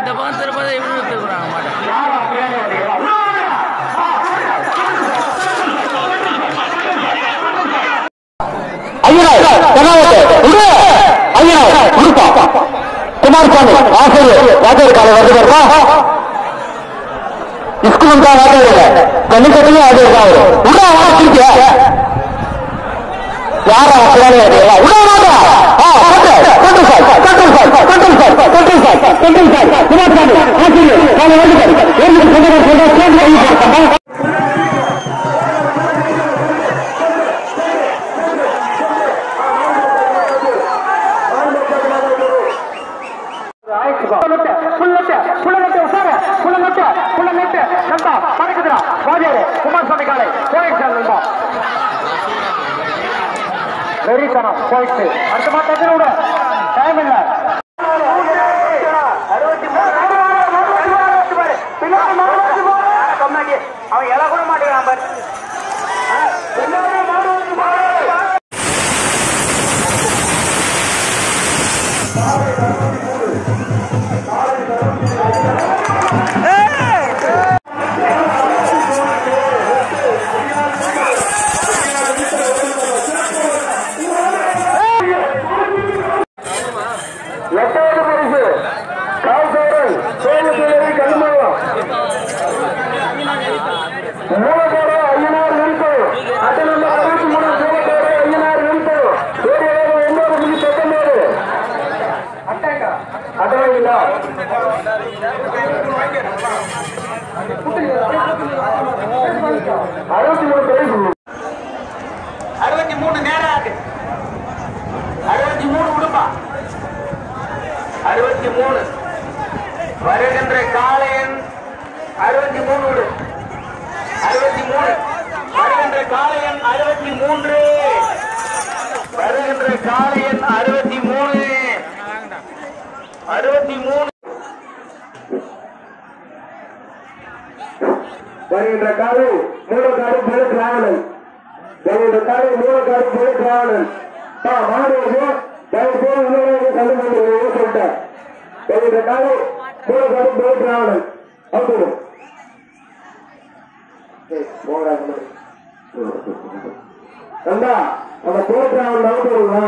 இந்த பக்கம் திருப்பதி இப்படி திருப்புறாங்க மாட்டேன் யார் அப்படியே வரீங்களா ஐயனார் தென்னாவட்டு விடு ஐயனார் கொடுப்பா குமாரசாமி ஆசிரியர் ராஜர் காலை வந்து வருவா ஸ்கூல் தான் வாஜர் ஜல்லிக்கட்டுலயும் அது இருக்காரு உடா வாசிக்க யாரா அப்படியே வரீங்களா உடா வாடா ஆ கட்டு கட்டு சார் கட்டு சார் கட்டு சார் கட்டு சார் கட்டு சார் குமாரசாமி ஆசிரியர் காலை வந்து என்ன சொல்லுங்க சொல்லுங்க சேர்ந்து கை போடுறாங்க குமாரசாமி காலை போயிட்டு நண்பா வெறித்தனம் போயிட்டு அடுத்த மாட்டத்தில் விட டைம் இல்ல அவன் எல்லாம் கூட மாட்டேங்கிறான் பாரு எட்டாவது பரிசு கால்சோரன் சோமசேரி கல்மலம் மூலக்கார ஐயனார் நிறுத்து அட்டை நம்பர் அறுபத்தி மூணு மூலக்கார ஐயனார் நிறுத்து சூரியவேகம் ஒன்பது மணி பத்தொன்பது அட்டை இல்ல அறுபத்தி மூணு பரிசு அறுபத்தி மூணு நேரம் ஆகுது அறுபத்தி மூணு விடுப்பா அறுபத்தி மூணு வருகின்ற காளையன் அறுபத்தி மூணு விடு அறுபத்தி மூணு வருகின்ற காளையன் அறுபத்தி மூன்று வருகின்ற காளையன் அறுபத்தி மூணு அறுபத்தி மூணு வருகின்ற காலை மூலக்காடு புலட் ராவணன் வருகின்ற காலை மூலக்காடு புலட் ராவணன் பா மாணவர்களே தயவு செய்து உள்ளவங்க கண்டு கொண்டு சொல்லிட்டேன் வருகின்ற காலை மூலக்காடு புலட் ராவணன் அவுட்டு நந்தா அந்த புலட் ராவணன் அவுட்டு வருவா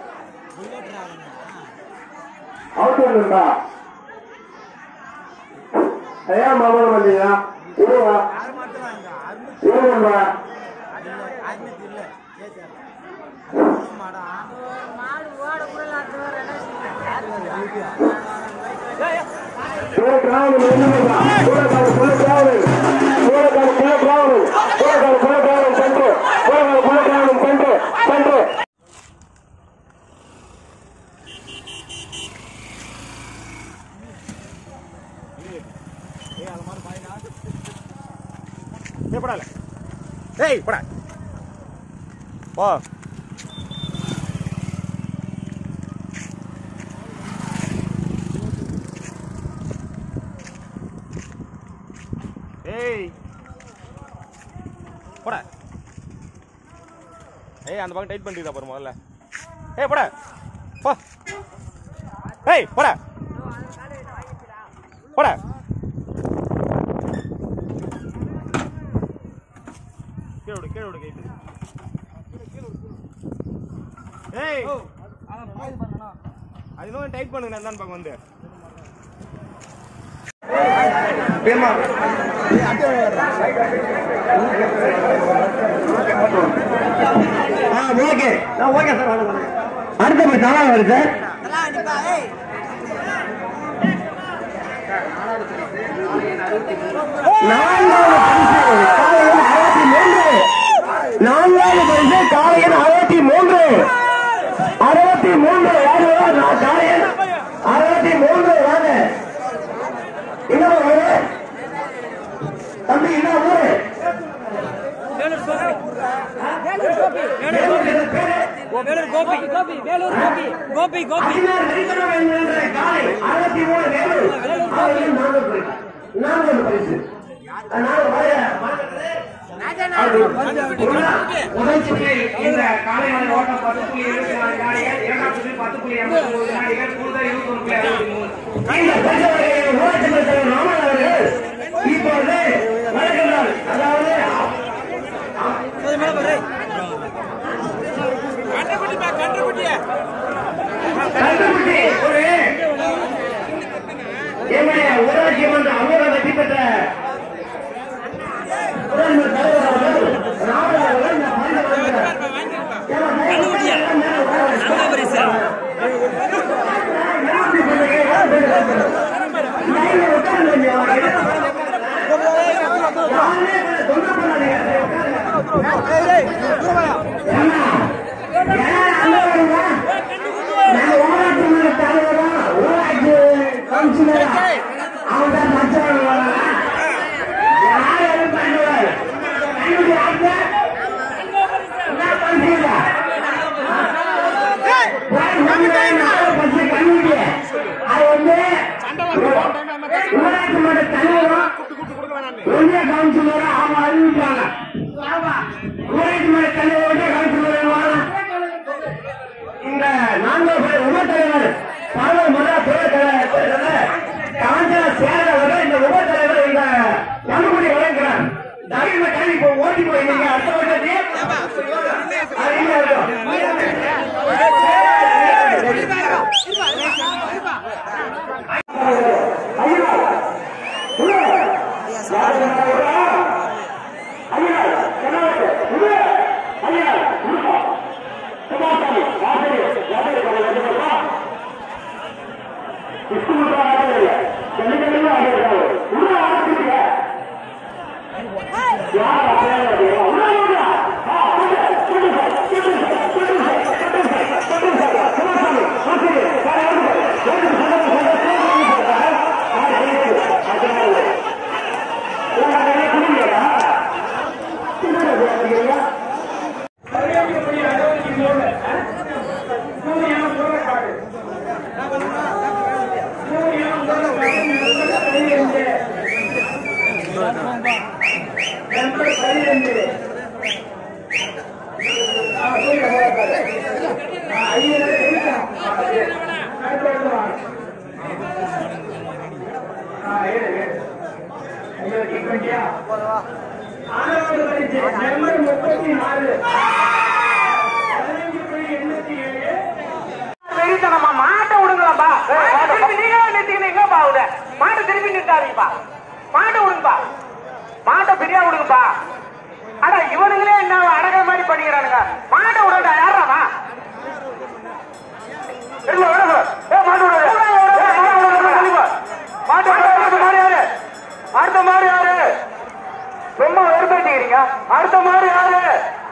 அவுட்டு வருண்டா ஐயா மாமன் வந்தீங்க இருவா இருவா சூழக்காவல் ஒண்ணுமில்லா. சூழக்காவல் புள்ளக்காவல். சூழக்காவல் புள்ளக்காவல். சூழக்காவல் புள்ளக்காவல் சென்று. சூழக்காவல் புள்ளக்காவல் சென்று. சென்று. ஏய் படால ஏய் படா போ ஏய் போட ஏய் அந்த பக்கம் டைட் பண்ணிட்டு பாரு முதல்ல ஏய் போட போ ஏய் போட போட கீழே விடு கீழே விடு கைட்டு ஏய் அது இன்னும் டைட் பண்ணுங்க நான் தான் பக்கம் வந்து ஓகே ஓகே சார் அடுத்த போய் தலா வருது நான்காவது பரிசு காலையில் அறுபத்தி மூன்று அறுபத்தி மூன்று யாரு நான் காலையில் அறுபத்தி மூன்று வாங்க இன்னொரு ஊரு தம்பி இன்னொரு ஊரு வேலூர் கோபி கோபி வேலூர் கோபி கோபி கோபி ஐநூறு நிறுவனம் என்கின்ற காலை அறுபத்தி மூணு வேலூர் அவர்களுக்கு நான்கு பரிசு நான்கு பரிசு அதனால முதல் சுற்றில் இந்த காலை ஓட்டம் பத்து புள்ளி இருபத்தி நாலு காலையில் இரண்டாம் சுற்றில் பத்து புள்ளி எண்பத்தி மூணு வினாடிகள் கூடுதல் இருபத்தி ஒன்று புள்ளி அறுபத்தி மூணு இந்த பரிசோதனையை ஊராட்சி மன்ற தலைவர் ராமன் அவர்கள் இப்பொழுது வழங்குகிறார் அதாவது கண்டுபிடி ஒரு என்னுடைய ஊராட்சி மன்ற அமர வெற்றி பெற்ற ஊராட்சி மன்ற தலைவர் அவர்கள் ராமன் அவர்கள் இந்த பரிசை வழங்குகிறார். ஏன்னா, நல்ல பரிசு ஊராட்சி மன்றத்தை யார் பேர் வைக்கிறது? லைன்ல உட்காருங்க கொஞ்சம். யாருமே கொஞ்சம் தொந்தரவு பண்ணாதீங்க. ஏன்னா, யார் அங்க வருங்க? நாங்க ஊராட்சி மன்ற தலைவரா, ஊராட்சி கவுன்சிலரா, அவங்க தான் மச்சவங்க வராங்க. யார் எதுவும் பண்ணுவார்? கண்டுபிடி ஆளுங்க. என்ன பண்றீங்க? போய் வந்து நாலு பத்து கண்டுபிடி. அது வந்து ஊராட்சி மன்ற தலைவரும் ஒன்றிய கவுன்சிலரும் அவங்க அறிவிப்பாங்க ஊராட்சி மன்ற தலைவர் ஒன்றிய கவுன்சிலர் வாங்க இந்த நான்காவது பேர் உப தலைவர் பாடல் முதல் துறை தலைவர் காஞ்சன சேரவர் இந்த உப தலைவர் இந்த கண்டுபிடி வழங்குகிறார் தகுந்த கல்வி இப்போ ஓட்டி போய் நீங்க அடுத்த வருஷத்தையும் அது இங்க இருக்கும். ஐயா, உள்ள. யாரு வர்றா? ஐயா, கண்ணாடி, உள்ள. ஐயா, உள்ள. சுபாசாமி, யாரு? யாரு இருக்காங்க? யாரு இருக்காங்க? ஸ்கூல்ல ஆடுறது இல்ல. ஜல்லிக்கட்டுல ஆடுறாங்க. உள்ள ஆடுறீங்க. யார் ஆடுறாங்க? உள்ள உள்ள. ஆ, உள்ள. உள்ள, உள்ள, உள்ள, உள்ள, உள்ள, உள்ள. சுபாசாமி, வாசிங்க. யார் யாரு? யாரு சொல்லுங்க, சொல்லுங்க, சொல்லுங்க. ஆ, சரி, சரி. உள்ள நிறைய குடிங்களா? என்ன பேசுறீங்க? முப்பத்தி நாலு வெறித்தனமா மாட்டை விடுங்களப்பா திருப்பி நீங்க நிறுத்திக்கணும் எங்கப்பா விட மாட்டை திருப்பி நிறுத்தாதீங்கப்பா மாட்டை விடுங்கப்பா மாட்டை பிரியா விடுங்கப்பா அட இவனுங்களே என்ன அடகிற மாதிரி பண்ணிக்கிறானுங்க மாட்டை விடுடா யாராமா இல்ல விடுங்க ஏ மாட்டு விடுங்க மாட்டு அடுத்த மாதிரி யாரு அடுத்த மாதிரி யாரு ரொம்ப வெறுப்பேற்றிக்கிறீங்க அடுத்த மாதிரி யாரு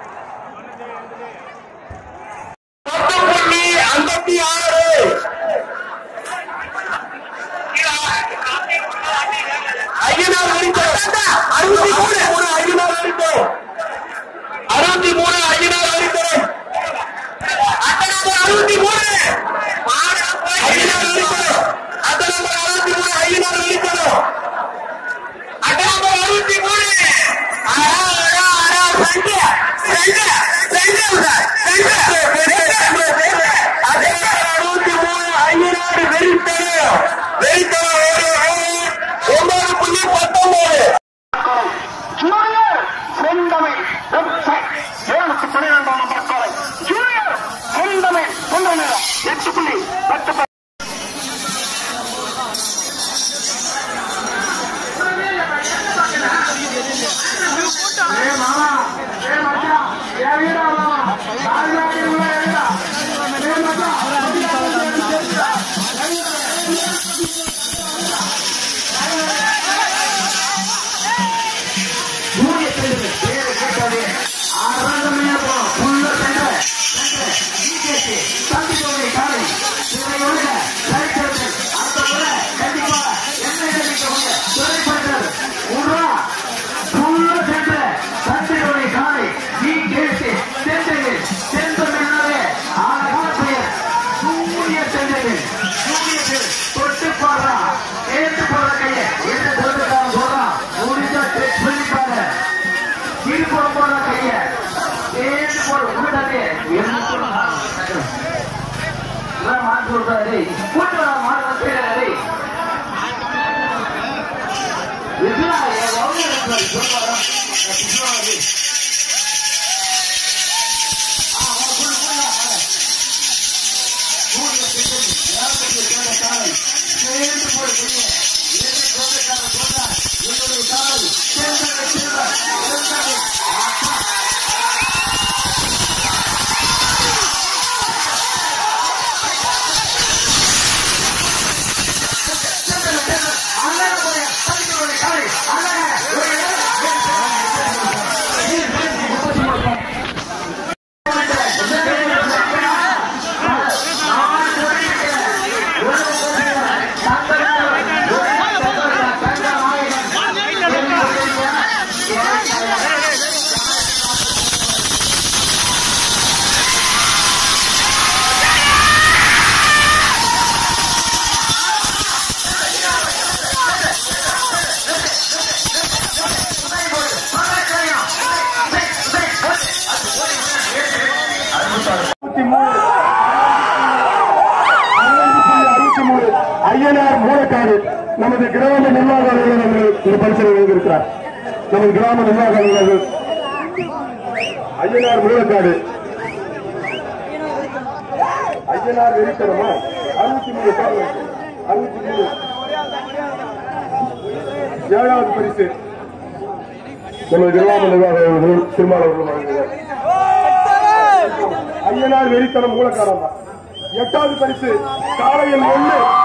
புள்ளி ஐம்பத்தி ஆறு ஐயனார் வரித்தோம் அறுபத்தி மூணு மூணு ஐயனார் வரித்தோம் அறுபத்தி மூணு ஐயனார் வரித்தோம் அறுபத்தி மூணு ஐயனார் வரித்தோம் அத்த நம்பர் அறுபத்தி மூணு ஐயனார் வரித்தோம் அட்ட நம்பர் அறுபத்தி மூணு அரா அரா அரா ரெண்டு ரெண்டு ரெண்டு ரெண்டு அறுபத்தி மூணு ஐயனாறு வெறித்தனம் வெறித்தனம் ஒன்பது புள்ளி பத்தொன்பது ஜூனியர் செந்தமிழ் ஏழுக்கு பன்னிரெண்டாம் நம்பர் காலை ஜூனியர் செந்தமிழ் கொண்ட நேரம் எட்டு புள்ளி பத்து ப- ஏ மாமா ஏ மச்சான் ஏ வீடா மாமா நாலு நாளைக்கு உள்ள ஏடா ஏ மச்சான் சூரிய செல்வன் பேரை கேட்டாலே ஆறாந்தமையா போறோம் புல்ல சென்ற தம்பி தோழி காலை சிறையோட சரித்திரத்தில் அடுத்த முறை கண்டிப்பா என்ன தெரிவிக்கக்கூடிய துறைப்பட்டர் உருவா புல்ல சென்ற தம்பி தோழி காலை நீ கேட்டு சென்றையில் சென்றமையாவே ஆன பெயர் சூரிய சென்றையில் சூரியத்தில் தொட்டு பாடுறா கேட்டு போடுற கையை எந்த தொட்டுக்காரன் சொல்றான் முடிஞ்சா டெஸ்ட் பண்ணி பாரு திருப்பூர் போடுற கையை கேட்டு போடு உங்களாலே மாட்டு கொடுத்தாரு கூட்டு மாடு வச்சுக்கிறாரு அறுபத்தி மூணு ஐயனார் மூலக்காடு நமது கிராம நிர்வாக அலுவலர் அவர்கள் இந்த பரிசனை வழங்கியிருக்கிறார் நமது கிராம நிர்வாக அலுவலர்கள் ஐயனார் மூலக்காடு ஐயனார் வெறித்தனமா அறுபத்தி மூணு பாருங்க. அறுபத்தி மூணு ஏழாவது பரிசு நமது கிராம நிர்வாக அலுவலர்கள் திருமாவளவர்கள் வழங்குகிறார் ஐயனார் வெறித்தனம் மூலக்காரன் தான் எட்டாவது பரிசு காலையில் ஒண்ணு